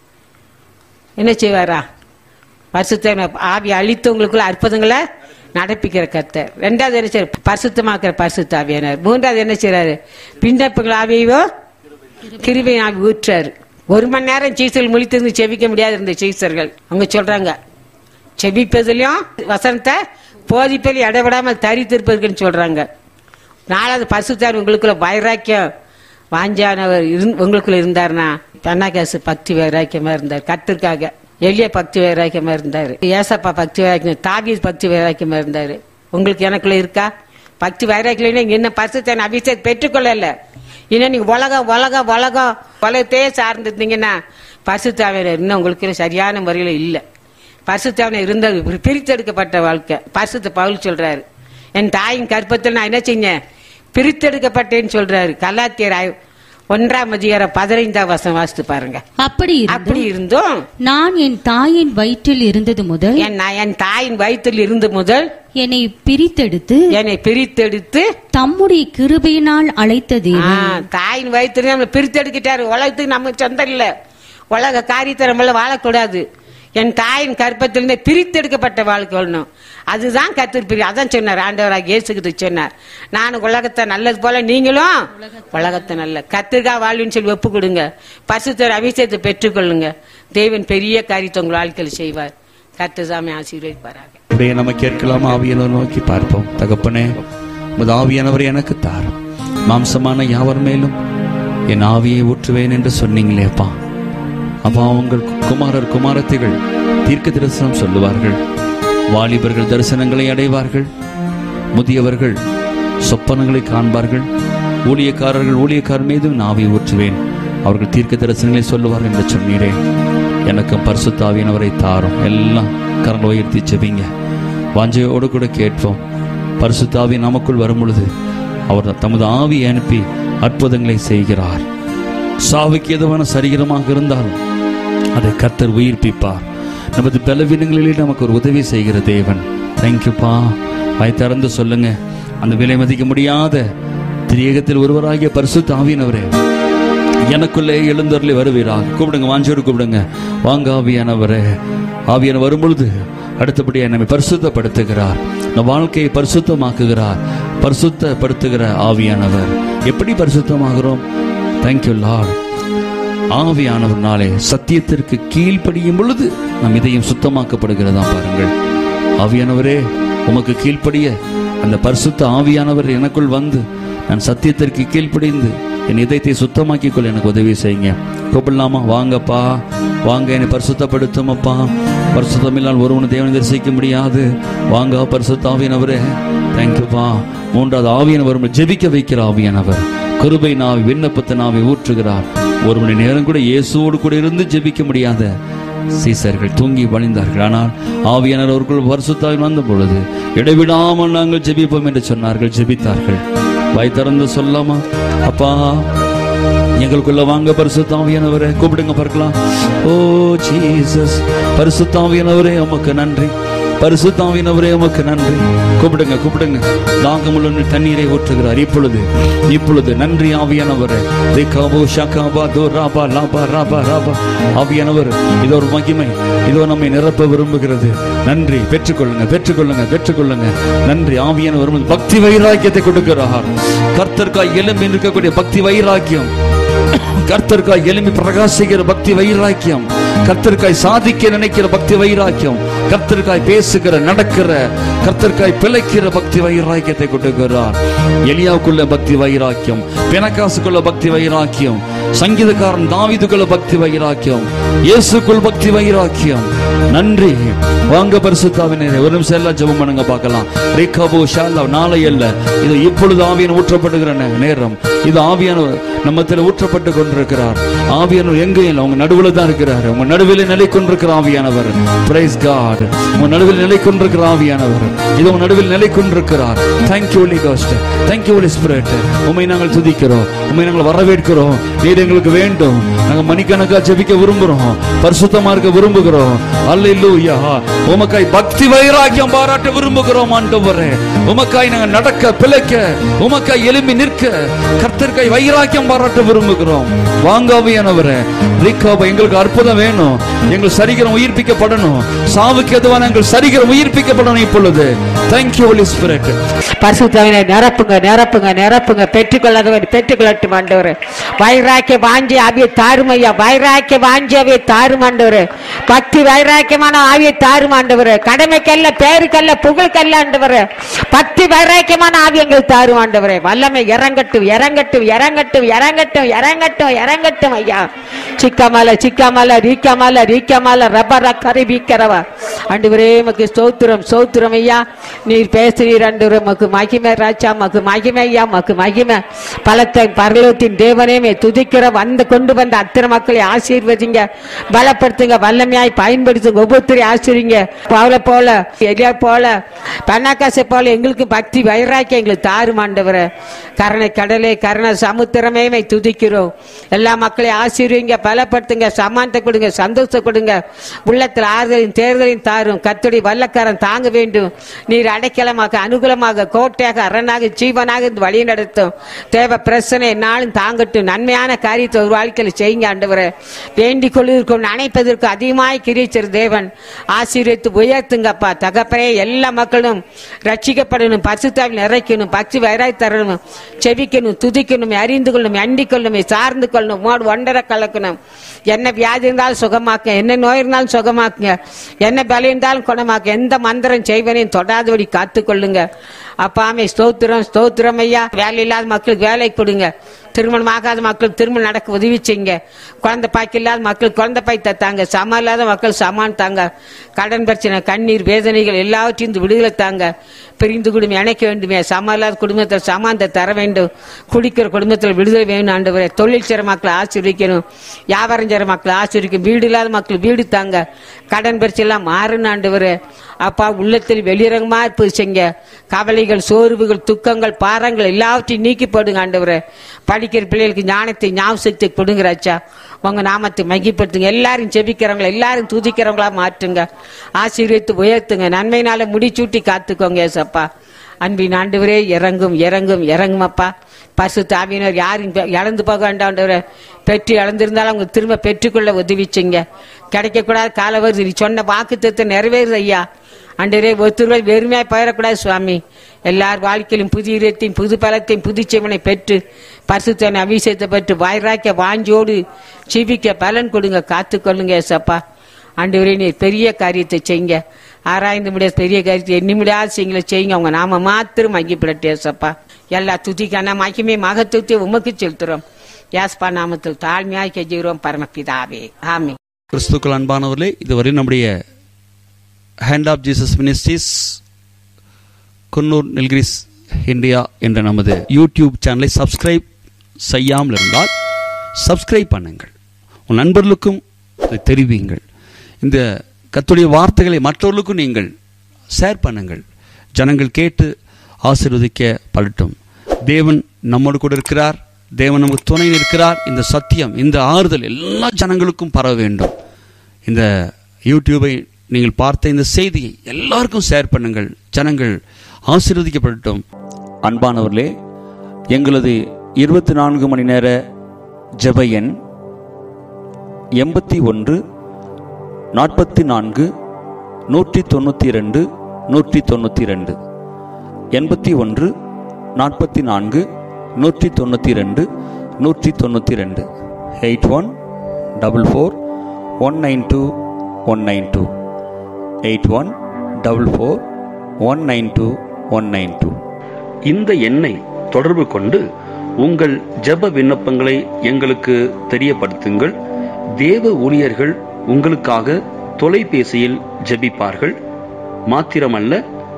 என்ன செய்வாரா பரிசுத்த ஆவி அழித்து உங்களுக்குள்ள அற்புதங்களை நடப்பிக்கிற கர்த்தர் ரெண்டாவது என்ன செய்யறாரு பரிசுத்தமாக்குற பரிசுத்த ஆவியானார் மூன்றாவது என்ன செய்யறாரு பின்னப்புகள் ஆவியோ கிருபை ஆவி ஊற்றாரு ஒரு மணி நேரம் சீசர்கள் முழித்திருந்து செவிக்க முடியாது இருந்த சீசர்கள் அவங்க சொல்றாங்க செபிப்பதிலையும் வசனத்தை போதிப்பதில் இடைவிடாமல் தரித்திருப்பதுன்னு சொல்றாங்க நாலாவது பரிசுத்தார் உங்களுக்குள்ள வைராக்கியம் வாஞ்சானவர் இருந்- உங்களுக்குள்ள இருந்தார்னா பன்னாகாசு பக்தி வைராக்கியமா இருந்தார் கத்திற்காக எளிய பக்தி வைராக்கியமா இருந்தாரு ஏசப்பா பக்தி வைராக்கியம் தாபீஸ் பக்தி வைராக்கியமா இருந்தாரு உங்களுக்கு எனக்குள்ள இருக்கா பக்தி வைராக்கியம் நீங்க இன்னும் பரிசுத்தன் அபிஷேகம் பெற்றுக்கொள்ளல இன்னும் நீங்க உலகம் உலகம் உலகம் உலகத்தையே சார்ந்திருந்தீங்கன்னா பரிசுத்தாவியர் இன்னும் உங்களுக்கு சரியான முறையில இல்லை பரிசுத்தாவின இருந்தது ஒரு பிரித்தெடுக்கப்பட்ட வாழ்க்கை பரிசுத்த பவுல் சொல்றாரு என் தாயின் கற்பத்தில் நான் என்ன செஞ்சேன் பிரித்தெடுக்கப்பட்டேன்னு சொல்றாரு கலாத்தியர் ஐ- ஒன்றாம் அதிகாரம் பதினைந்தாம் வசனம் வாசித்து பாருங்க அப்படி இருந்து அப்படி இருந்தும் நான் என் தாயின் வயிற்றில் இருந்தது முதல் என் நான் என் தாயின் வயிற்றில் இருந்து முதல் என்னை பிரித்தெடுத்து என்னை பிரித்தெடுத்து தம்முடைய கிருபையினால் அழைத்த ஆ, தேவன் தாயின் வயிற்றுல நம்ம பிரித்தெடுக்கிட்டாரு உலகத்துக்கு நம்ம சொந்தம் இல்ல உலக காரியத்தை நம்மள வாழக்கூடாது என் தாயின் கற்பத்திலிருந்து பிரித்தெடுக்கப்பட்ட வாழ்க்கை வாழணும் அதுதான் கத்திரி பிரி அதான் சொன்னார் ஆண்டவராக இயேசுக்கு சொன்னார் நான் உலகத்தை நல்லது போல நீங்களும் உலகத்தை நல்ல கத்திரிக்கா வாழ்வின்னு சொல்லி ஒப்பு கொடுங்க பரிசுத்தர் அபிஷேகத்தை பெற்றுக்கொள்ளுங்க தேவன் பெரிய காரியத்தை உங்கள் வாழ்க்கையில் செய்வார் கத்துதாமே ஆசீர்வதிப்பாராக அப்படியே நம்ம கேட்கலாம் ஆவியானவர் நோக்கி பார்ப்போம் தகப்பனே உமது ஆவியானவர் எனக்கு தாரும் மாம்சமான யாவர் மேலும் என் ஆவியை ஊற்றுவேன் என்று சொன்னீங்களேப்பா அப்பா உங்கள் குமாரர் குமாரத்திகள் தீர்க்க தரிசனம் சொல்லுவார்கள் வாலிபர்கள் தரிசனங்களை அடைவார்கள் முதியவர்கள் சொப்பனங்களை காண்பார்கள் ஊழியக்காரர்கள் ஊழியக்காரர் மீதும் நாவை ஊற்றுவேன் அவர்கள் தீர்க்க தரிசனங்களை சொல்லுவார்கள் என்று சொன்னீரே எனக்கும் பரிசுத்தாவியனவரை தாரும் எல்லாம் கரங்களை உயர்த்தி செபிங்க வாஞ்சையோடு கூட கேட்போம் பரிசுத்தாவி நமக்குள் வரும் பொழுது அவர் தமது ஆவியை அனுப்பி அற்புதங்களை செய்கிறார் சாவுக்கு எதுவான சரீரமாக இருந்தாலும் அதை கர்த்தர் உயிர்ப்பிப்பார் நமது பலவீனங்களிலே நமக்கு ஒரு உதவி செய்கிற தேவன் தேங்க்யூப்பா வாய் திறந்து சொல்லுங்க அந்த விலை மதிக்க முடியாத திரியகத்தில் ஒருவராகிய பரிசுத்த ஆவியனவரே எனக்குள்ளே எழுந்தருளி வருவீராக கூப்பிடுங்க வாஞ்சோடு கூப்பிடுங்க வாங்க ஆவியானவரே ஆவியான வரும் பொழுது அடுத்தபடியாக நம்மை பரிசுத்தப்படுத்துகிறார் நம் வாழ்க்கையை பரிசுத்தமாக்குகிறார் பரிசுத்தப்படுத்துகிற ஆவியானவர் எப்படி பரிசுத்தமாகிறோம் தேங்க்யூ லார்ட் ஆவியானவர்னாலே சத்தியத்திற்கு கீழ்ப்படியும் பொழுது நம் இதயம் சுத்தமாக்கப்படுகிறதா பாருங்கள் ஆவியானவரே உமக்கு கீழ்ப்படிய அந்த பரிசுத்த ஆவியானவர் எனக்குள் வந்து நான் சத்தியத்திற்கு கீழ்ப்படிந்து என் இதயத்தை சுத்தமாக்கிக் கொள்ள எனக்கு உதவி செய்யுங்க கூப்பிடலாமா வாங்கப்பா வாங்க என்னை பரிசுத்தப்படுத்தும் அப்பா பரிசுத்தமில்லால் ஒருவனை தேவனை தரிசிக்க முடியாது வாங்க பரிசுத்த ஆவியானவரே தேங்க்யூப்பா மூன்றாவது ஆவியானவர் ஜெபிக்க வைக்கிற ஆவியானவர் கிருபை நாவி விண்ணப்பத்தை நாவி ஊற்றுகிறார் ஒரு மணி நேரம் கூட இயேசுவோடு கூட இருந்து ஜெபிக்க முடியாத சீசர்கள் தூங்கி வழிந்தார்கள் ஆனால் ஆவியானவர் அவர்கள் வருஷத்தாய் வந்த பொழுது இடைவிடாமல் நாங்கள் ஜெபிப்போம் என்று சொன்னார்கள் ஜெபித்தார்கள் வாய் திறந்து சொல்லாமா அப்பா எங்களுக்குள்ள வாங்க பரிசுத்தாவியானவரே கூப்பிடுங்க பார்க்கலாம் ஓ ஜீசஸ் பரிசுத்தாவியானவரே உமக்கு நன்றி பரிசுத்தாவியானவரே உமக்கு நன்றி கூப்பிடுங்க கூப்பிடுங்க தாகமுள்ள தண்ணீரை ஊற்றுகிறார் இப்பொழுது இப்பொழுது நன்றி ஆவியானவரே ரிகாபோ ஷகாபா தோ ராபா லாபா ராபா ராபா ஆவியானவர் இது ஒரு மகிமை இதோ நம்மை நிரப்ப விரும்புகிறது நன்றி பெற்றுக்கொள்ளுங்க பெற்றுக்கொள்ளுங்க பெற்றுக்கொள்ளுங்க நன்றி ஆவியானவர் உமது பக்தி வைராக்கியத்தை கொடுக்கிறார் கர்த்தர்க்காய் எலும்பி இருக்கக்கூடிய பக்தி வைராக்கியம் கர்த்தர்க்காய் எலும்பி பிரகாசிக்கிற பக்தி வைராக்கியம் கர்த்தருக்காய் சாதிக்க நினைக்கிற பக்தி வைராக்கியம் கர்த்தருக்காய் பேசுகிற நடக்கிற கர்த்தருக்காய் பிழைக்கிற பக்தி வைராக்கியத்தை கொடுக்கிறார் எலியாவுக்குள்ள பக்தி வைராக்கியம் பிணக்காசுக்குள்ள பக்தி வைராக்கியம் சங்கீதக்காரன் தாவீதுக்குள்ள பக்தி வைராக்கியம் இயேசுக்குள் பக்தி வைராக்கியம் நன்றி வாங்க பரிசுத்தாவினரே ஒரு நிமிஷம் எல்லாம் ஜெபம் பண்ணுங்க பார்க்கலாம் ரேகாபோ ஷாலா நாளை அல்ல இது இப்பொழுது ஆவியன் ஊற்றப்படுகிற நே- நேரம் இது ஆவியானவர் நம்மத்தில் ஊற்றப்பட்டு கொண்டிருக்கிறார் ஆவியானவர் எங்க இல்லை உங்க நடுவுல தான் இருக்கிறார் உங்க நடுவில் நிலை கொண்டிருக்கிற ஆவியானவர் பிரைஸ் காட் உங்க நடுவில் நிலை கொண்டிருக்கிற ஆவியானவர் இது உங்க நடுவில் நிலை கொண்டிருக்கிறார் தேங்க்யூ ஒலி காஸ்ட் தேங்க்யூ ஒலி ஸ்பிரிட் உண்மை நாங்கள் துதிக்கிறோம் உண்மை நாங்கள் வரவேற்கிறோம் நீர் எங்களுக்கு வேண்டும் நாங்க மணிக்கணக்கா ஜெபிக்க விரும்புறோம் பரிசுத்தமா இருக்க விரும்புகிறோம் அல்லேலூயா உமக்காய் பக்தி வைராக்கியம் பாராட்ட விரும்புகிறோம் ஆண்டவரே உமக்காய் நாங்க நடக்க பிழைக்க உமக்காய் எழும்பி நிற்க கர்த்தர்க்காய் வைராக்கியம் பாராட்ட விரும்புகிறோம் வாங்காவியானவரே ரீகாப எங்களுக்கு அற்புதம் வேணும் எங்கள் சரீரம் உயிர்ப்பிக்கப்படணும் சாவுக்கு எதுவான எங்கள் சரீரம் உயிர்ப்பிக்கப்படணும் இப்பொழுது தேங்க்யூ ஹோலி ஸ்பிரிட் பரிசுத்தவனை நிரப்புங்க நிரப்புங்க நிரப்புங்க பெற்றுக்கொள்ளாதவர் பெற்றுக்கொள்ளட்டும் ஆண்டவர் வைராக்கிய வாஞ்சி ஆவியை தாரும் ஐயா வைராக்கிய வாஞ்சி ஆவியை தாரும் ஆண்டவர் பக்தி வைராக்கியமான ஆவியை தாரும் ஆண்டவர் கடமைக்கல்ல பேருக்கல்ல புகழ்க்கல்ல ஆண்டவர் பக்தி வைராக்கியமான ஆவி எங்கள் தாரும் ஆண்டவரே வல்லமை இறங்கட்டும் இறங்கட்டும் இறங்கட்டும் இறங்கட்டும் இறங்கட்டும் இறங்கட்டும் ஐயா சிக்காமல சிக்காமல ரீக்காமல ரீக்காமல ரப்பர கரை வீக்கிறவா ஆண்டவரே மக்கு ஸ்தோத்திரம் ஸ்தோத்திரம் ஐயா நீர் பேசுறீர் ஆண்டவரே மக்கு மகிமை ராஜா மக்கு மகிமை ஐயா மக்கு மகிமை பலத்தை பரலோகத்தின் தேவனே மே துதிக்கிற வந்து கொண்டு வந்த அத்தனை மக்களை ஆசீர்வதிங்க பலப்படுத்துங்க வல்லமையாய் பயன்படுத்துங்க ஒவ்வொருத்தரையும் ஆசிரிங்க பவுல போல எலியா போல பன்னாக்காசை போல எங்களுக்கு பக்தி வைராக்கி எங்களுக்கு தாரும் ஆண்டவரே கருணை கடலே கருணை சமுத்திரமே மை துதிக்கிறோம் எல்லா மக்களையும் ஆசீர்வீங்க பலப்படுத்துங்க சமானத்தை கொடுங்க சந்தோஷத்தை கொடுங்க உள்ளத்தில் ஆறுதலின் தேர்தலின் தாரும் கத்துடி வல்லக்காரன் தாங்க வேண்டும் நீர் அடைக்கலமாக அனுகூலமாக கோட்டையாக அரணாக ஜீவனாக இருந்து வழி நடத்தும் தேவ பிரச்சனை நாளும் தாங்கட்டும் நன்மையான காரியத்தை ஒரு வாழ்க்கையில் செய்யுங்க ஆண்டவரே வேண்டிக் கொள்வதற்கும் நினைப்பதற்கு அதிகமாய் கிரிச்சர் தேவன் ஆசீர்வித்து உயர்த்துங்கப்பா தகப்பனே எல்லா மக்களும் ரட்சிக்கப்படணும் பசுத்தாவில் நிறைக்கணும் பக்தி வைராய் தரணும் செபிக்கணும் துதிக்கணும் அறிந்து கொள்ளணும் அண்டிக் கொள்ளணும் சார்ந்து கொள்ளணும் மோடு ஒன்றரை கலக்கணும் என்ன வியாதி இருந்தாலும் சுகமாக்க என்ன நோய் இருந்தாலும் சுகமாக்குங்க என்ன பலம் இருந்தாலும் குணமாக்க எந்த மந்திரம் செய்வனையும் தொடாதபடி காத்துக்கொள்ளுங்க அப்பாமே ஸ்தோத்திரம் ஸ்தோத்திரம் ஐயா வேலை இல்லாத மக்களுக்கு வேலை கொடுங்க திருமணம் ஆகாத மக்கள் திருமணம் நடக்க உதவி செய்யுங்க குழந்தை பாய்க்கு இல்லாத மக்கள் குழந்தை பாய் தத்தாங்க சமம் இல்லாத மக்கள் சமான் தாங்க கடன் பிரச்சனை கண்ணீர் வேதனைகள் எல்லாவற்றையும் இந்த விடுதலை தாங்க பிரிந்து குடும்பம் இணைக்க வேண்டுமே சமம் இல்லாத குடும்பத்தில் சமானத்தை தர வேண்டும் குடிக்கிற குடும்பத்தில் விடுதலை வேணும் ஆண்டவரே தொழில் செய்கிற மக்களை ஆசீர்விக்கணும் வியாபாரம் செய்கிற மக்களை ஆசீர்விக்கும் வீடு இல்லாத மக்கள் வீடு தாங்க கடன் பிரச்சனை எல்லாம் மாறணும் ஆண்டவரே அப்பா உள்ளத்தில் வெளிரங்கமா இருப்பது செய்ங்க கவலைகள் சோர்வுகள் துக்கங்கள் பாரங்கள் எல்லாவற்றையும் நீக்கி போடுங்க ஆண்டவரே படிக்கிற பிள்ளைகளுக்கு ஞானத்தை ஞாபகத்தை கொடுங்கிறாச்சா உங்க நாமத்தை மகிப்படுத்துங்க எல்லாரும் செபிக்கிறவங்கள எல்லாரும் துதிக்கிறவங்களா மாற்றுங்க ஆசீர்வித்து உயர்த்துங்க நன்மையினால முடிச்சூட்டி காத்துக்கோங்க ஏசப்பா அன்பின் ஆண்டவரே இறங்கும் இறங்கும் இறங்கும் அப்பா பசு தாவியினர் யாரும் பெ- இழந்து போக வேண்டாண்டவரே பெற்று இழந்திருந்தாலும் அவங்க திரும்ப பெற்றுக்கொள்ள உதவிச்சிங்க கிடைக்கக்கூடாது கால வருது நீ சொன்ன வாக்கு நிறைவேறுது ஐயா அண்டரே ஒருத்தர்கள் வெறுமையாய் பயிரக்கூடாது சுவாமி எல்லார் வாழ்க்கையிலும் புதிய இடத்தையும் புது பலத்தையும் புது செவனை பெற்று பரிசுத்தனை அபிஷேகத்தை பெற்று வாய்ராக்க வாஞ்சோடு ஜீவிக்க பலன் கொடுங்க காத்துக்கொள்ளுங்க ஏசப்பா ஆண்டவரே நீர் பெரிய காரியத்தை செய்யுங்க ஆராய்ந்து முடியாத பெரிய காரியத்தை எண்ணி முடியாத செய்யுங்கள செய்யுங்க அவங்க நாம மாத்திரம் மங்கிப்படட்டு ஏசப்பா எல்லா துதிக்கான மகிமை மகத்துவத்தை உமக்கு செலுத்துறோம் யாஸ்பா நாமத்தில் தாழ்மையாய் கெஞ்சுகிறோம் பரமபிதாவே ஆமே கிறிஸ்துக்கள் அன்பானவர்களே இதுவரை நம்முடைய hand of Jesus ministries Coonoor Nilgiris India என்ற நமது யூடியூப் சேனலை சப்ஸ்கிரைப் செய்யாமல் இருந்தால் சப்ஸ்கிரைப் பண்ணுங்கள் உன் நண்பர்களுக்கும் இதை தெரிவியுங்கள் இந்த கத்துடைய வார்த்தைகளை மற்றவர்களுக்கும் நீங்கள் ஷேர் பண்ணுங்கள் ஜனங்கள் கேட்டு ஆசீர்வதிக்க படட்டும் தேவன் நம்மோடு கூட இருக்கிறார் தேவன் நமக்கு துணை நிற்கிறார் இந்த சத்தியம் இந்த ஆறுதல் எல்லா ஜனங்களுக்கும் பரவ வேண்டும் இந்த யூடியூபை நீங்கள் பார்த்த இந்த செய்தியை எல்லாருக்கும் ஷேர் பண்ணுங்கள் ஜனங்கள் ஆசீர்வதிக்கப்படட்டும் அன்பானவர்களே எங்களது இருபத்தி நான்கு மணி நேர ஜெப எண் எண்பத்தி ஒன்று நாற்பத்தி நான்கு நூற்றி தொண்ணூற்றி ரெண்டு நூற்றி தொண்ணூற்றி ரெண்டு எண்பத்தி ஒன்று நாற்பத்தி நான்கு நூற்றி தொண்ணூற்றி ரெண்டு நூற்றி தொண்ணூற்றி ரெண்டு eight one double four one nine two one nine two eight one double four one nine two one nine two இந்த எண்ணை தொடர்பு கொண்டு உங்கள் ஜெப விண்ணப்பங்களை எங்களுக்கு தெரியப்படுத்துங்கள் தேவ ஊழியர்கள் உங்களுக்காக தொலைபேசியில் ஜெபிப்பார்கள் மாத்திரமல்ல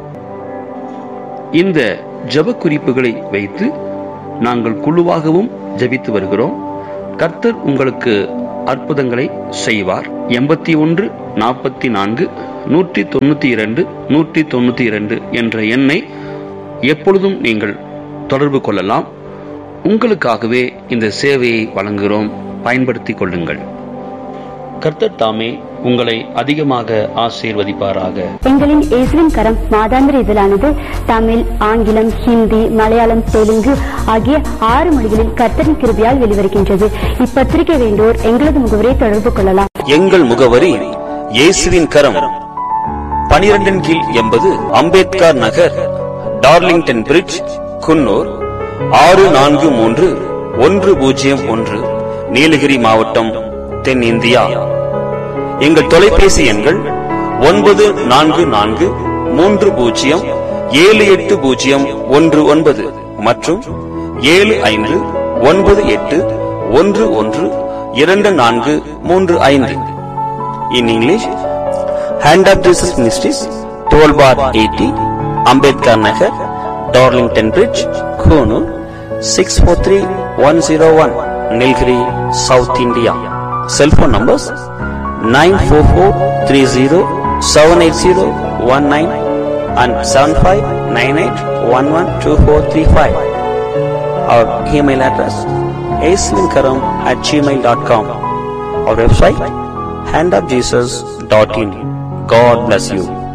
இந்த ஜெப குறிப்புகளை வைத்து நாங்கள் குழுவாகவும் ஜெபித்து வருகிறோம் கர்த்தர் உங்களுக்கு அற்புதங்களை செய்வார் எண்பத்தி ஒன்று நாற்பத்தி நான்கு நூற்றி தொண்ணூத்தி இரண்டு நூற்றி தொண்ணூத்தி இரண்டு என்ற எண்ணை எப்பொழுதும் நீங்கள் தொடர்பு கொள்ளலாம் உங்களுக்காகவே இந்த சேவையை வழங்குகிறோம் பயன்படுத்திக் கொள்ளுங்கள் கர்த்தர் தாமே உங்களை அதிகமாக ஆசீர்வதிப்பாராக எங்களின் இயேசுவின் கரம் மாதாந்திர இதழானது தமிழ் ஆங்கிலம் ஹிந்தி மலையாளம் தெலுங்கு ஆகிய ஆறு மொழிகளில் கர்த்தரின் கிருபையால் வெளிவருகின்றது இப்பத்திரிகை வேண்டோர் எங்களது முகவரை தொடர்பு கொள்ளலாம் எங்கள் முகவரி இயேசுவின் கரம் பனிரெண்டின் கீழ் எண்பது அம்பேத்கர் நகர் டார்லிங்டன் பிரிட்ஜ் குன்னூர் ஆறு நான்கு மூன்று ஒன்று பூஜ்ஜியம் ஒன்று நீலகிரி மாவட்டம் தென்னிந்தியா எங்கள் தொலைபேசி எண்கள் ஒன்பது நான்கு நான்கு மூன்று பூஜ்ஜியம் ஏழு எட்டு பூஜ்ஜியம் ஒன்று ஒன்பது மற்றும் ஏழு ஐந்து ஒன்பது எட்டு ஒன்று ஒன்று இரண்டு நான்கு மூன்று ஐந்து in English hand of Jesus ministries twelve bar eighty Ambedkar Nagar Darlington bridge Coonoor six four three one zero one Nilgiri south India cellphone numbers nine four four three zero seven eight zero one nine and seven five nine eight one one two four three five our email address ஏஸ்லின்கரம் at Gmail dot com our website handofjesus.in. God bless you.